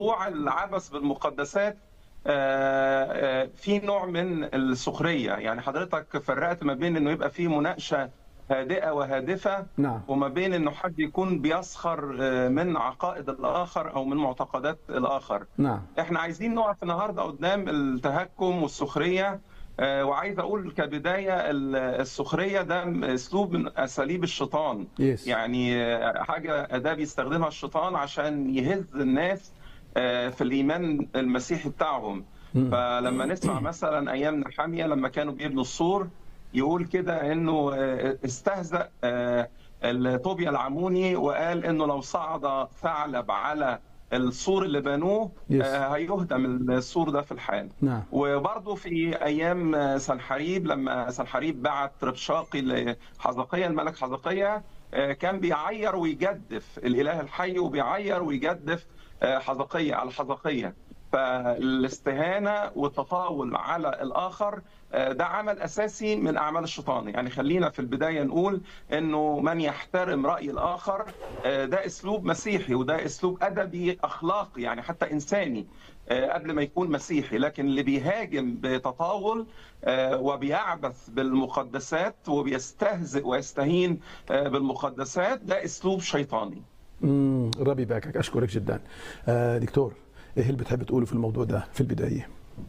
موضوع العبث بالمقدسات آه، آه، في نوع من السخريه يعني حضرتك فرقت ما بين انه يبقى في مناقشه هادئه وهادفه نعم وما بين انه حد يكون بيسخر آه، من عقائد الاخر او من معتقدات الاخر نعم احنا عايزين نقف النهارده قدام التهكم والسخريه آه، وعايز اقول كبدايه ال- السخريه ده اسلوب من اساليب الشيطان يس يعني آه، حاجه اداه بيستخدمها الشيطان عشان يهز الناس آه، في الايمان المسيحي بتاعهم مم. فلما نسمع مثلا ايام نحاميه لما كانوا بيبنوا السور يقول كده انه آه، استهزأ آه، الطوبيا العموني وقال انه لو صعد ثعلب على السور اللي بنوه يس. آه، هيهدم السور ده في الحال نعم وبرضه في ايام سنحريب لما سنحريب بعت ربشاقي لحزقية الملك حزقية آه، كان بيعير ويجدف الاله الحي وبيعير ويجدف آه، حزقية على حزقية فالاستهانة والتطاول على الآخر آه، ده عمل أساسي من أعمال الشيطان يعني خلينا في البداية نقول أنه من يحترم رأي الآخر آه، ده أسلوب مسيحي وده أسلوب أدبي أخلاقي يعني حتى إنساني آه، قبل ما يكون مسيحي لكن اللي بيهاجم بتطاول آه، وبيعبث بالمقدسات وبيستهزئ ويستهين آه، بالمقدسات ده أسلوب شيطاني مم. ربي يباركك اشكرك جدا آه دكتور ايه اللي بتحب تقوله في الموضوع ده في البدايه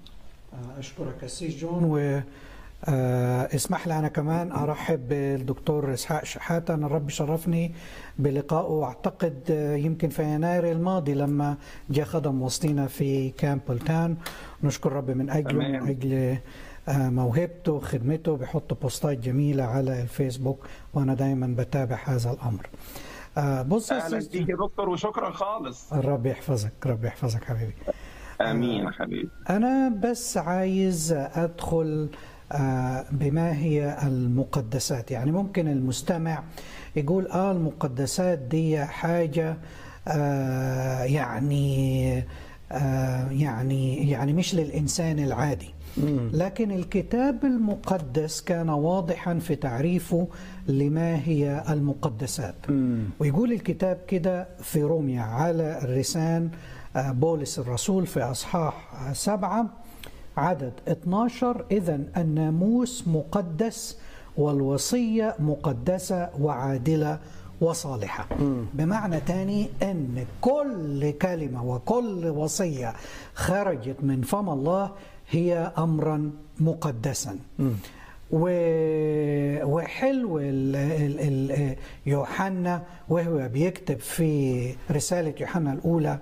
أشكرك أسيس جون و آه، اسمح لي أنا كمان أرحب بالدكتور إسحاق شحاتة أنا الرب شرفني بلقائه وأعتقد آه، يمكن في يناير الماضي لما جاء خدم وسطينا في كامبلتان نشكر رب من أجله تمام. من أجل آه، موهبته وخدمته بيحط بوستات جميلة على الفيسبوك وأنا دايما بتابع هذا الأمر آه، بص يا أهلا أسيس بيك يا دكتور وشكرا خالص الرب يحفظك رب يحفظك حبيبي آمين يا حبيبي أنا بس عايز أدخل آه، بما هي المقدسات يعني ممكن المستمع يقول آه المقدسات دي حاجة آه، يعني آه، يعني يعني مش للإنسان العادي لكن الكتاب المقدس كان واضحا في تعريفه لما هي المقدسات ويقول الكتاب كده في روميا على اللسان آه، بولس الرسول في أصحاح آه، سبعة عدد 12 إذا الناموس مقدس والوصية مقدسة وعادلة وصالحة بمعنى تاني أن كل كلمة وكل وصية خرجت من فم الله هي أمرا مقدسا و... وحلو ال... ال... ال... يوحنا وهو بيكتب في رسالة يوحنا الأولى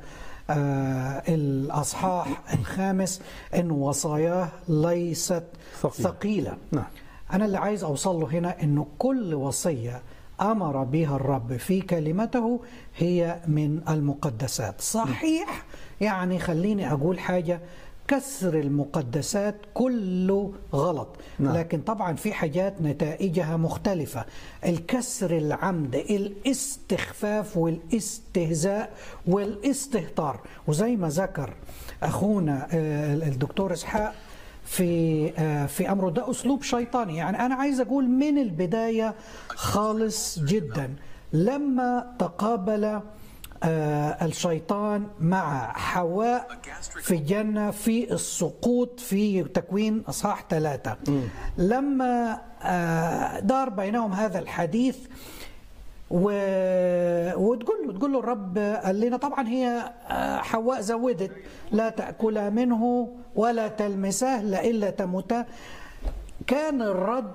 آه الأصحاح الخامس أن وصاياه ليست ثقيلة. ثقيلة نعم أنا اللي عايز أوصل له هنا أنه كل وصية أمر بها الرب في كلمته هي من المقدسات صحيح يعني خليني أقول حاجة كسر المقدسات كله غلط نعم. لكن طبعا في حاجات نتائجها مختلفة الكسر العمد الاستخفاف والاستهزاء والاستهتار وزي ما ذكر أخونا آه، الدكتور إسحاق في آه، في امره ده اسلوب شيطاني يعني انا عايز اقول من البدايه خالص جدا لما تقابل آه، الشيطان مع حواء في الجنة في السقوط في تكوين أصحاح ثلاثة لما آه، دار بينهم هذا الحديث و... وتقول له تقول له الرب قال لنا طبعا هي آه، حواء زودت لا تأكلا منه ولا تلمساه لئلا تموتا كان الرد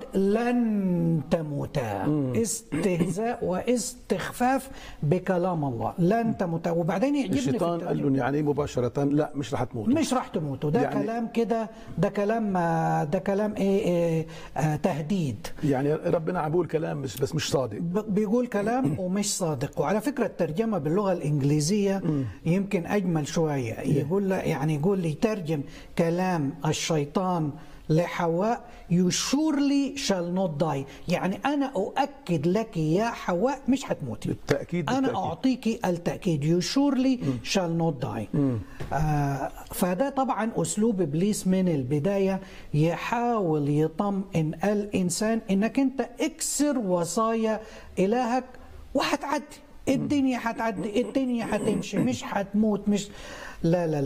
لن تموتا استهزاء واستخفاف بكلام الله لن تموتا وبعدين يعجبني في الشيطان الترجمة. قال لهم يعني مباشره لا مش رح تموتوا مش راح تموتوا ده يعني- يعني كلام كده ده كلام آه، ده كلام ايه, إيه آه تهديد يعني ربنا عم بيقول كلام بس بس مش صادق ب- بيقول كلام ومش صادق وعلى فكرة الترجمة باللغة الإنجليزية يمكن أجمل شوية يقول له- يعني يقول لي ترجم كلام الشيطان لحواء you surely shall not die يعني أنا أؤكد لك يا حواء مش هتموتي بالتاكيد أنا بالتأكيد. أعطيك التأكيد you surely shall not die آه فده طبعا أسلوب إبليس من البداية يحاول يطمئن الإنسان إنك أنت اكسر وصايا إلهك وهتعدي الدنيا هتعدي الدنيا هتمشي مش هتموت مش لا لا